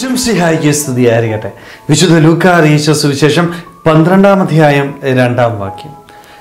ഈശംസിഹായിക്ക് സ്തുതിയായിരിക്കട്ടെ വിശുദ്ധ ലൂക്ക അറിയിച്ച സുവിശേഷം പന്ത്രണ്ടാം അധ്യായം രണ്ടാം വാക്യം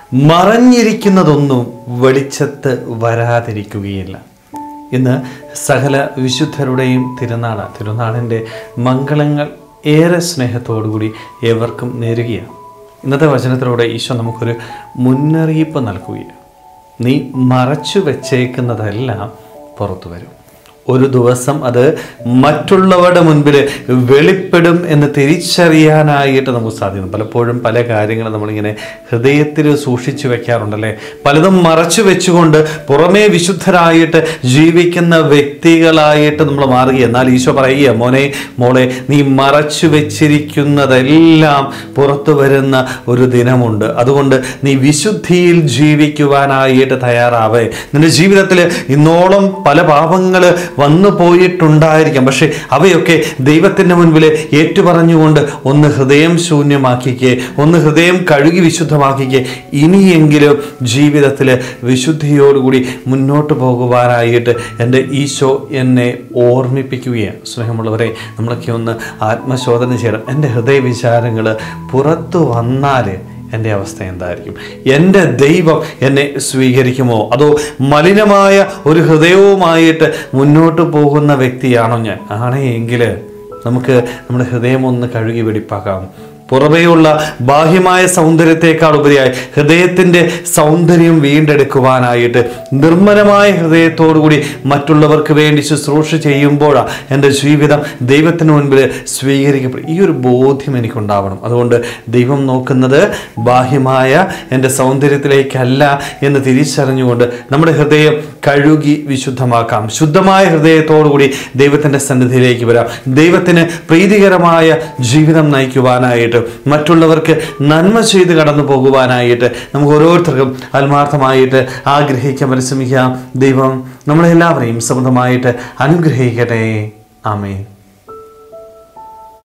മറഞ്ഞിരിക്കുന്നതൊന്നും വെളിച്ചത്ത് വരാതിരിക്കുകയില്ല ഇന്ന് സകല വിശുദ്ധരുടെയും തിരുനാള തിരുനാളിൻ്റെ മംഗളങ്ങൾ ഏറെ സ്നേഹത്തോടുകൂടി ഏവർക്കും നേരുകയാണ് ഇന്നത്തെ വചനത്തിലൂടെ ഈശോ നമുക്കൊരു മുന്നറിയിപ്പ് നൽകുകയാണ് നീ മറച്ചു വെച്ചേക്കുന്നതെല്ലാം പുറത്തു വരും ഒരു ദിവസം അത് മറ്റുള്ളവരുടെ മുൻപിൽ വെളിപ്പെടും എന്ന് തിരിച്ചറിയാനായിട്ട് നമുക്ക് സാധിക്കും പലപ്പോഴും പല കാര്യങ്ങളും നമ്മളിങ്ങനെ ഹൃദയത്തിൽ സൂക്ഷിച്ചു വെക്കാറുണ്ടല്ലേ പലതും മറച്ചു വെച്ചുകൊണ്ട് പുറമേ വിശുദ്ധരായിട്ട് ജീവിക്കുന്ന വ്യക്തികളായിട്ട് നമ്മൾ മാറുക എന്നാൽ ഈശോ പറയുക മോനെ മോളെ നീ മറച്ചു വെച്ചിരിക്കുന്നതെല്ലാം പുറത്തു വരുന്ന ഒരു ദിനമുണ്ട് അതുകൊണ്ട് നീ വിശുദ്ധിയിൽ ജീവിക്കുവാനായിട്ട് തയ്യാറാവേ നിന്റെ ജീവിതത്തിൽ ഇന്നോളം പല പാപങ്ങൾ വന്നു പോയിട്ടുണ്ടായിരിക്കാം പക്ഷെ അവയൊക്കെ ദൈവത്തിൻ്റെ മുൻപിൽ ഏറ്റുപറഞ്ഞുകൊണ്ട് ഒന്ന് ഹൃദയം ശൂന്യമാക്കിക്കേ ഒന്ന് ഹൃദയം കഴുകി വിശുദ്ധമാക്കിക്കേ ഇനിയെങ്കിലും ജീവിതത്തിൽ വിശുദ്ധിയോടുകൂടി മുന്നോട്ട് പോകുവാനായിട്ട് എൻ്റെ ഈശോ എന്നെ ഓർമ്മിപ്പിക്കുകയാണ് സ്നേഹമുള്ളവരെ നമ്മളൊക്കെ ഒന്ന് ആത്മശോധന ചെയ്യണം എൻ്റെ ഹൃദയ വിചാരങ്ങൾ പുറത്തു വന്നാൽ എൻ്റെ അവസ്ഥ എന്തായിരിക്കും എൻ്റെ ദൈവം എന്നെ സ്വീകരിക്കുമോ അതോ മലിനമായ ഒരു ഹൃദയവുമായിട്ട് മുന്നോട്ട് പോകുന്ന വ്യക്തിയാണോ ഞാൻ ആണെങ്കിൽ നമുക്ക് നമ്മുടെ ഹൃദയം ഒന്ന് കഴുകി വെടിപ്പാക്കാം പുറമേയുള്ള ബാഹ്യമായ സൗന്ദര്യത്തെക്കാൾ ഉപരിയായി ഹൃദയത്തിൻ്റെ സൗന്ദര്യം വീണ്ടെടുക്കുവാനായിട്ട് നിർമ്മലമായ ഹൃദയത്തോടുകൂടി മറ്റുള്ളവർക്ക് വേണ്ടി ശുശ്രൂഷ ചെയ്യുമ്പോഴാണ് എൻ്റെ ജീവിതം ദൈവത്തിന് മുൻപിൽ സ്വീകരിക്കപ്പെടും ഈ ഒരു ബോധ്യം എനിക്കുണ്ടാവണം അതുകൊണ്ട് ദൈവം നോക്കുന്നത് ബാഹ്യമായ എൻ്റെ സൗന്ദര്യത്തിലേക്കല്ല എന്ന് തിരിച്ചറിഞ്ഞുകൊണ്ട് നമ്മുടെ ഹൃദയം കഴുകി വിശുദ്ധമാക്കാം ശുദ്ധമായ ഹൃദയത്തോടുകൂടി ദൈവത്തിൻ്റെ സന്നിധിയിലേക്ക് വരാം ദൈവത്തിന് പ്രീതികരമായ ജീവിതം നയിക്കുവാനായിട്ട് മറ്റുള്ളവർക്ക് നന്മ ചെയ്ത് കടന്നു പോകുവാനായിട്ട് നമുക്ക് ഓരോരുത്തർക്കും ആത്മാർത്ഥമായിട്ട് ആഗ്രഹിക്കാൻ പരിശ്രമിക്കാം ദൈവം നമ്മളെല്ലാവരെയും സ്വന്തമായിട്ട് അനുഗ്രഹിക്കട്ടെ ആമേൻ